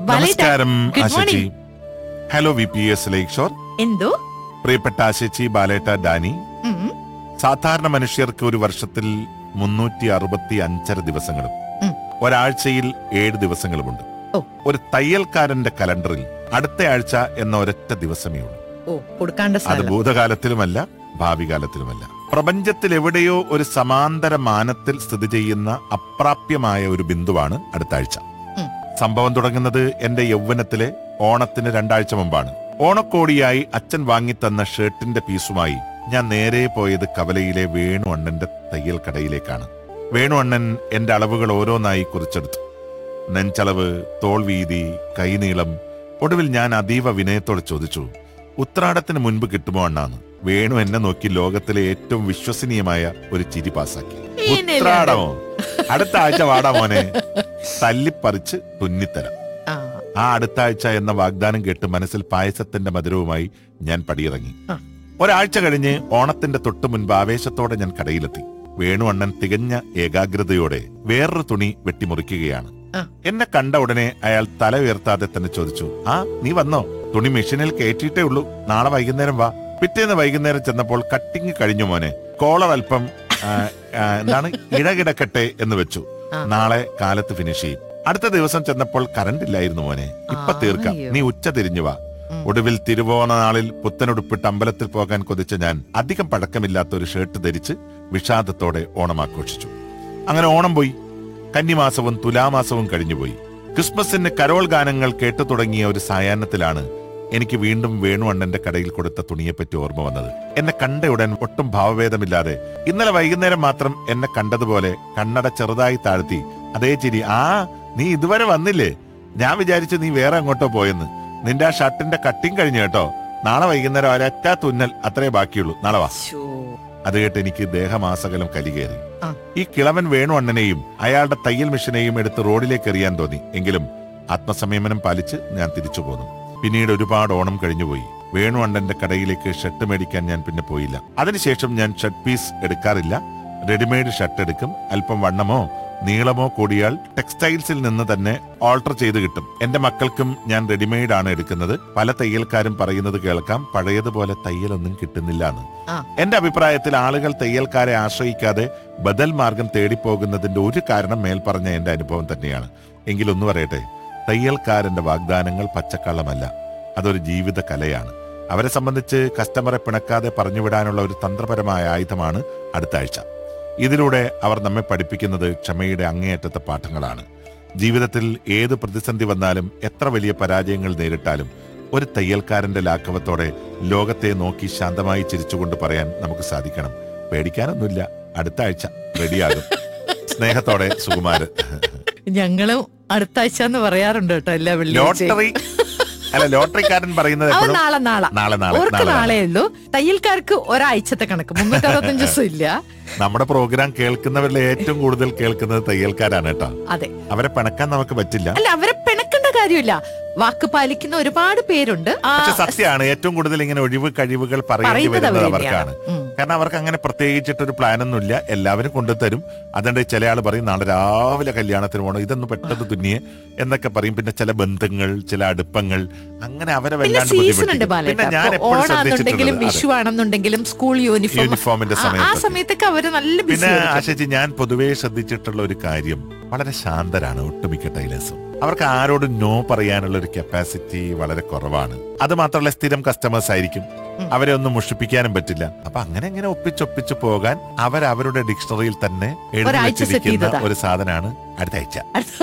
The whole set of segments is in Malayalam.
ബാലേട്ട, നമസ്കാരം good ആശച്ചി morning. Hello V P S lake shore എന്തോ പ്രിയപ്പെട്ട ആശച്ചി ബാലേട്ട ഡാനി ഉം, സാധാരണ മനുഷ്യർക്ക് ഒരു വർഷത്തിൽ മുന്നൂറ്റി അറുപത്തി അഞ്ചര ദിവസങ്ങളും ഉം. ഒരാഴ്ചയിൽ ഏഴ് ദിവസങ്ങളുമുണ്ട് ഓ. ഒരു തയ്യൽക്കാരന്റെ കലണ്ടറിൽ അടുത്ത ആഴ്ച എന്ന ഒരൊറ്റ ദിവസമേ ഉള്ളൂ ഓ കൊടുക്കാണ്ട അത് സ്ഥലം ഭൂതകാലത്തിലുമല്ല ഭാവി കാലത്തിലുമല്ല പ്രപഞ്ചത്തിൽ എവിടെയോ ഒരു സമാന്തര മാനത്തിൽ സ്ഥിതി ചെയ്യുന്ന അപ്രാപ്യമായ ഒരു ബിന്ദുവാണ് അടുത്ത ആഴ്ച ഉം. സംഭവം തുടങ്ങുന്നത് എന്റെ യൗവനത്തിലെ ഓണത്തിന് രണ്ടാഴ്ച മുമ്പാണ് ഓണക്കോടിയായി അച്ഛൻ വാങ്ങിത്തന്ന ഷർട്ടിന്റെ പീസുമായി ഞാൻ നേരെ പോയത് കവലയിലെ വേണു അണ്ണന്റെ തയ്യൽ കടയിലേക്കാണ് വേണു അണ്ണൻ എന്റെ അളവുകൾ ഓരോന്നായി കുറിച്ചെടുത്തു നെഞ്ചളവ് തോൾ വീതി കൈനീളം ഒടുവിൽ ഞാൻ അതീവ വിനയത്തോടെ ചോദിച്ചു ഉത്രാടത്തിന് മുൻപ് കിട്ടുമോ അണ്ണാന്ന് വേണു എന്നെ നോക്കി ലോകത്തിലെ ഏറ്റവും വിശ്വസനീയമായ ഒരു ചിരി പാസാക്കി ഈനില്ലാതെ. ഉത്രാടമോ അടുത്ത ആഴ്ച വാടാ മോനെ തല്ലിപ്പറിച്ച് തുന്നിത്തരാം ആ, ആ അടുത്ത ആഴ്ച എന്ന വാഗ്ദാനം കേട്ട് മനസ്സിൽ പായസത്തിന്റെ മധുരവുമായി ഞാൻ പടിയിറങ്ങി ആ. ഒരാഴ്ച കഴിഞ്ഞ് ഓണത്തിന്റെ തൊട്ടു മുൻപ് ആവേശത്തോടെ ഞാൻ കടയിലെത്തി വേണു അണ്ണൻ തികഞ്ഞ ഏകാഗ്രതയോടെ വേറൊരു തുണി വെട്ടിമുറിക്കുകയാണ് ആ. എന്നെ കണ്ട ഉടനെ അയാൾ തല ഉയർത്താതെ തന്നെ ചോദിച്ചു ആ നീ വന്നോ തുണി മെഷീനിൽ കയറ്റിയിട്ടേ ഉള്ളൂ നാളെ വൈകുന്നേരം വാ പിറ്റേന്ന് വൈകുന്നേരം ചെന്നപ്പോൾ കട്ടിങ് കഴിഞ്ഞു മോനെ കോളർ അല്പം ആ, ആ, എന്താണ് ഇടകിടക്കട്ടെ എന്ന് വെച്ചു ആ. നാളെ കാലത്ത് ഫിനിഷ് ചെയ്യും അടുത്ത ദിവസം ചെന്നപ്പോൾ കറണ്ട് ഇല്ലായിരുന്നു മോനെ ഇപ്പൊ ആ, തീർക്കാം അയ്യോ. നീ ഉച്ച തിരിഞ്ഞു വാ ഉം. ഒടുവിൽ തിരുവോണ നാളിൽ പുത്തനുടുപ്പിട്ട് അമ്പലത്തിൽ പോകാൻ കൊതിച്ച ഞാൻ അധികം പഴക്കമില്ലാത്ത ഒരു ഷർട്ട് ധരിച്ച് വിഷാദത്തോടെ ഓണം ആഘോഷിച്ചു അങ്ങനെ ഓണം പോയി കന്നിമാസവും തുലാമാസവും കഴിഞ്ഞുപോയി ക്രിസ്മസിന് കരോൾ ഗാനങ്ങൾ കേട്ടു തുടങ്ങിയ ഒരു സായാഹ്നത്തിലാണ് എനിക്ക് വീണ്ടും വേണു അണ്ണന്റെ കടയിൽ കൊടുത്ത തുണിയെപ്പറ്റി ഓർമ്മ വന്നത് എന്നെ കണ്ട ഉടൻ ഒട്ടും ഭാവഭേദമില്ലാതെ ഇന്നലെ വൈകുന്നേരം മാത്രം എന്നെ കണ്ടതുപോലെ കണ്ണട ചെറുതായി താഴ്ത്തി അതേ ചിരി ആ നീ ഇതുവരെ വന്നില്ലേ ഞാൻ വിചാരിച്ചു നീ വേറെ അങ്ങോട്ടോ പോയെന്ന് നിന്റെ ആ ഷർട്ടിന്റെ കട്ടിങ് കഴിഞ്ഞു കേട്ടോ നാളെ വൈകുന്നേരം ഒരൊറ്റ തുന്നൽ അത്രേ ബാക്കിയുള്ളൂ നാളെ വാ ശ്ശോ. അത് കേട്ട് എനിക്ക് ദേഹമാസകലം കലികേറി ആ. ഈ കിളവൻ വേണു അണ്ണനെയും അയാളുടെ തയ്യൽ മെഷീനെയും എടുത്ത് റോഡിലേക്ക് എറിയാൻ തോന്നി എങ്കിലും ആത്മസംയമനം പാലിച്ച് ഞാൻ തിരിച്ചു പോന്നു പിന്നീട് ഒരുപാട് ഓണം കഴിഞ്ഞുപോയി വേണു അണ്ണന്റെ കടയിലേക്ക് ഷർട്ട് മേടിക്കാൻ ഞാൻ പിന്നെ പോയില്ല അതിനുശേഷം ഞാൻ ഷർട്ട് പീസ് എടുക്കാറില്ല റെഡിമെയ്ഡ് ഷർട്ട് എടുക്കും അല്പം വണ്ണമോ നീളമോ കൂടിയാൽ ടെക്സ്റ്റൈൽസിൽ നിന്ന് തന്നെ ഓൾട്ടർ ചെയ്ത് കിട്ടും എന്റെ മക്കൾക്കും ഞാൻ റെഡിമെയ്ഡ് ആണ് എടുക്കുന്നത് പല തയ്യൽക്കാരും പറയുന്നത് കേൾക്കാം പഴയതുപോലെ തയ്യലൊന്നും കിട്ടുന്നില്ല എന്ന് ആ. എന്റെ അഭിപ്രായത്തിൽ ആളുകൾ തയ്യൽക്കാരെ ആശ്രയിക്കാതെ ബദൽ മാർഗം തേടിപ്പോകുന്നതിന്റെ ഒരു കാരണം മേൽപ്പറഞ്ഞ എന്റെ അനുഭവം തന്നെയാണ് എങ്കിലൊന്നു പറയട്ടെ തയ്യൽക്കാരന്റെ വാഗ്ദാനങ്ങൾ പച്ചക്കള്ളമല്ല അതൊരു ജീവിത കലയാണ് അവരെ സംബന്ധിച്ച് കസ്റ്റമറെ പിണക്കാതെ പറഞ്ഞുവിടാനുള്ള ഒരു തന്ത്രപരമായ ആയുധമാണ് അടുത്ത ആഴ്ച ഇതിലൂടെ അവർ നമ്മെ പഠിപ്പിക്കുന്നത് ക്ഷമയുടെ അങ്ങേയറ്റത്തെ പാഠങ്ങളാണ് ജീവിതത്തിൽ ഏത് പ്രതിസന്ധി വന്നാലും എത്ര വലിയ പരാജയങ്ങൾ നേരിട്ടാലും ഒരു തയ്യൽക്കാരന്റെ ലാഘവത്തോടെ ലോകത്തെ നോക്കി ശാന്തമായി ചിരിച്ചുകൊണ്ട് പറയാൻ നമുക്ക് സാധിക്കണം പേടിക്കാനൊന്നുമില്ല അടുത്ത ആഴ്ച റെഡിയാകും സ്നേഹത്തോടെ സുകുമാരൻ ഞങ്ങളും അടുത്ത ആഴ്ച എന്ന് പറയാറുണ്ട് കേട്ടോ എല്ലാ വെള്ളിയാഴ്ചയും ലോട്ടറി അല്ല ലോട്ടറിക്കാരൻ പറയുന്നത് അവ എപ്പോഴും നാളെ നാളെ നാളെ നാളെ ഓർക്ക് നാളെ നാളെ ഉള്ളൂ തയ്യൽക്കാർക്ക് ഒരാഴ്ചത്തെ കണക്ക് മുന്നൂറ്റി അറുപത്തഞ്ച് ദിവസം ഇല്ല നമ്മുടെ പ്രോഗ്രാം കേൾക്കുന്നവരിൽ ഏറ്റവും കൂടുതൽ കേൾക്കുന്നത് തയ്യൽക്കാരാണ് കേട്ടോ അതെ അവരെ പിണക്കാൻ നമുക്ക് പറ്റില്ല അല്ല അവരെ പിണക്കേണ്ട കാര്യമില്ല വാക്ക് പാലിക്കുന്ന ഒരുപാട് പേരുണ്ട് ആ, പക്ഷെ സത്യമാണ് ഏറ്റവും കൂടുതൽ ഇങ്ങനെ ഒഴിവ് കഴിവുകൾ പറയേണ്ടി പറയുന്നത് വരുന്നത് അവർ അവർക്കാണ് തന്നെയാണ്. ഉം. കാരണം അവർക്ക് അങ്ങനെ പ്രത്യേകിച്ചിട്ടൊരു പ്ലാൻ ഒന്നുമില്ല എല്ലാവരും കൊണ്ടുതരും അതുകൊണ്ട് ചില ആൾ പറയും നാളെ രാവിലെ കല്യാണത്തിന് പോകണം ഇതൊന്ന് പെട്ടെന്ന് തുന്നിയെ എന്നൊക്കെ പറയും പിന്നെ ചില ബന്ധങ്ങൾ ചില അടുപ്പങ്ങൾ അങ്ങനെ അവരെ പിന്നെ വല്ലാണ്ട് സീസൺ ഉണ്ട് ബുദ്ധിമുട്ടിക്കും. ബാലേട്ട പിന്നെ ഞാൻ ഇപ്പൊ എപ്പോഴും ഓണാണെന്നുണ്ടെങ്കിലും ശ്രദ്ധിച്ചിട്ടുള്ളത് വിഷു ആണെന്നുണ്ടെങ്കിലും സ്കൂൾ യൂണിഫോം യൂണിഫോമിന്റെ ആ- ആ സമയത്ത് സമയത്തൊക്കെ അവര് നല്ല പിന്നെ ബിസി ആശിച്ച് ഞാൻ പൊതുവേ ശ്രദ്ധിച്ചിട്ടുള്ള ഒരു കാര്യം വളരെ ശാന്തരാണ് ഒട്ടുമിക്ക ടൈലേഴ്സും അവർക്ക് ആരോടും നോ പറയാനുള്ള ഒരു കപ്പാസിറ്റി വളരെ കുറവാണ് അത് മാത്രമല്ല സ്ഥിരം കസ്റ്റമേഴ്സ് ആയിരിക്കും ഉം. അവരെ ഒന്നും മുഷിപ്പിക്കാനും പറ്റില്ല അപ്പൊ അങ്ങനെ അങ്ങനെ ഒപ്പിച്ചൊപ്പിച്ച് പോകാൻ അവർ അവരുടെ ഡിക്ഷണറിയിൽ തന്നെ എഴുതി ഒരാഴ്ച set വെച്ചിരിക്കുന്ന ചെയ്തതാ. ഒരു സാധനമാണ് അടുത്ത ആഴ്ച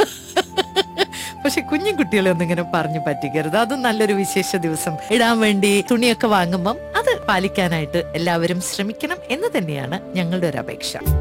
പക്ഷെ കുഞ്ഞു കുട്ടികളെ ഒന്നും ഇങ്ങനെ പറഞ്ഞു പറ്റിക്കരുത് അതും നല്ലൊരു വിശേഷ ദിവസം ഇടാൻ വേണ്ടി തുണിയൊക്കെ വാങ്ങുമ്പം അത് പാലിക്കാനായിട്ട് എല്ലാവരും ശ്രമിക്കണം എന്ന് തന്നെയാണ് ഞങ്ങളുടെ ഒരു അപേക്ഷ